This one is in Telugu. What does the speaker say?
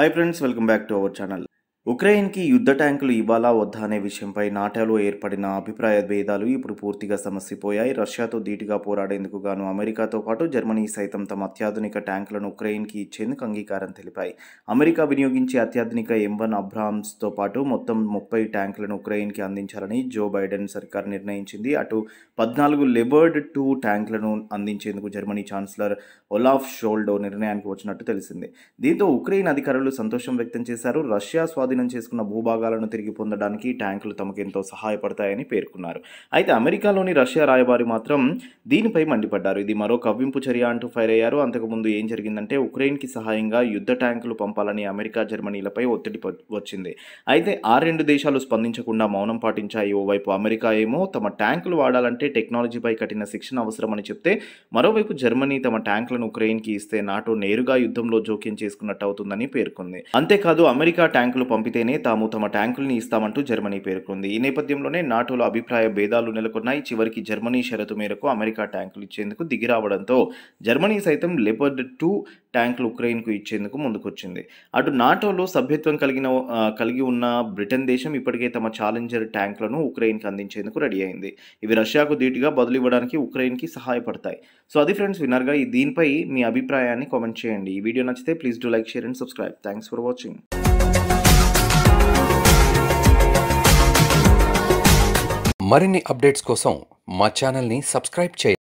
hi friends welcome back to our channel ఉక్రెయిన్కి యుద్ధ ట్యాంకులు ఇవ్వాలా వద్దా అనే విషయంపై నాటోలో ఏర్పడిన అభిప్రాయ భేదాలు ఇప్పుడు పూర్తిగా సమసిపోయాయి రష్యాతో ధీటుగా పోరాడేందుకు గాను అమెరికాతో పాటు జర్మనీ సైతం తమ అత్యాధునిక ట్యాంకులను ఉక్రెయిన్కి ఇచ్చేందుకు అంగీకారం తెలిపాయి అమెరికా వినియోగించే అత్యాధునిక ఎం వన్ అబ్రామ్స్తో పాటు మొత్తం ముప్పై ట్యాంకులను ఉక్రెయిన్కి అందించాలని జో బైడెన్ సర్కార్ నిర్ణయించింది అటు పద్నాలుగు లెబర్డ్ టూ ట్యాంకులను అందించేందుకు జర్మనీ ఛాన్సలర్ ఒలాఫ్ షోల్డో నిర్ణయానికి వచ్చినట్టు తెలిసింది దీంతో ఉక్రెయిన్ అధికారులు సంతోషం వ్యక్తం చేశారు రష్యా స్వాధీనం చేసుకున్న భూభాగాలను తిరిగి పొందడానికి ట్యాంకులు తమకు ఎంతో సహాయపడతాయని పేర్కొన్నారు అయితే అమెరికాలోని రష్యా రాయబారి మాత్రం దీనిపై మండిపడ్డారు ఇది మరో కవ్వింపు చర్య అంటూ ఫైర్ అయ్యారు అంతకుముందు ఏం జరిగిందంటే ఉక్రెయిన్కి సహాయంగా యుద్ధ ట్యాంకులు పంపాలని అమెరికా జర్మనీలపై ఒత్తిడి ప- వచ్చింది అయితే ఆ రెండు దేశాలు స్పందించకుండా మౌనం పాటించాయి ఓవైపు అమెరికా ఏమో తమ ట్యాంకులు వాడాలంటే టెక్నాలజీపై కఠిన శిక్షణ అవసరమని చెప్తే మరోవైపు జర్మనీ తమ ట్యాంకులను ఉక్రెయిన్కి ఇస్తే నాటో నేరుగా యుద్ధంలో జోక్యం చేసుకున్నట్టు అవుతుందని పేర్కొంది అంతేకాదు అమెరికా ట్యాంకులు పంపితేనే తాము తమ ట్యాంకుల్ని ఇస్తామంటూ జర్మనీ పేర్కొంది ఈ నేపథ్యంలోనే నాటోలో అభిప్రాయ భేదాలు నెలకొన్నాయి చివరికి జర్మనీ షరతు మేరకు అమెరికా ట్యాంకులు ఇచ్చేందుకు దిగిరావడంతో జర్మనీ సైతం లెపర్డ్ టూ ట్యాంకులు ఉక్రెయిన్కు ఇచ్చేందుకు ముందుకొచ్చింది అటు నాటోలో సభ్యత్వం కలిగిన ఆ, కలిగి ఉన్న బ్రిటన్ దేశం ఇప్పటికే తమ ఛాలెంజర్ ట్యాంకులను ఉక్రెయిన్కి అందించేందుకు రెడీ అయింది ఇవి రష్యాకు ధీటుగా బదులు ఇవ్వడానికి ఉక్రెయిన్కి సహాయపడతాయి సో అది ఫ్రెండ్స్ విన్నర్గా ఈ దీనిపై మీ అభిప్రాయాన్ని కామెంట్ చేయండి ఈ వీడియో నచ్చితే please do like share and subscribe thanks for watching మరిన్ని అప్డేట్స్ కోసం మా ఛానల్ని సబ్స్క్రైబ్ చేయండి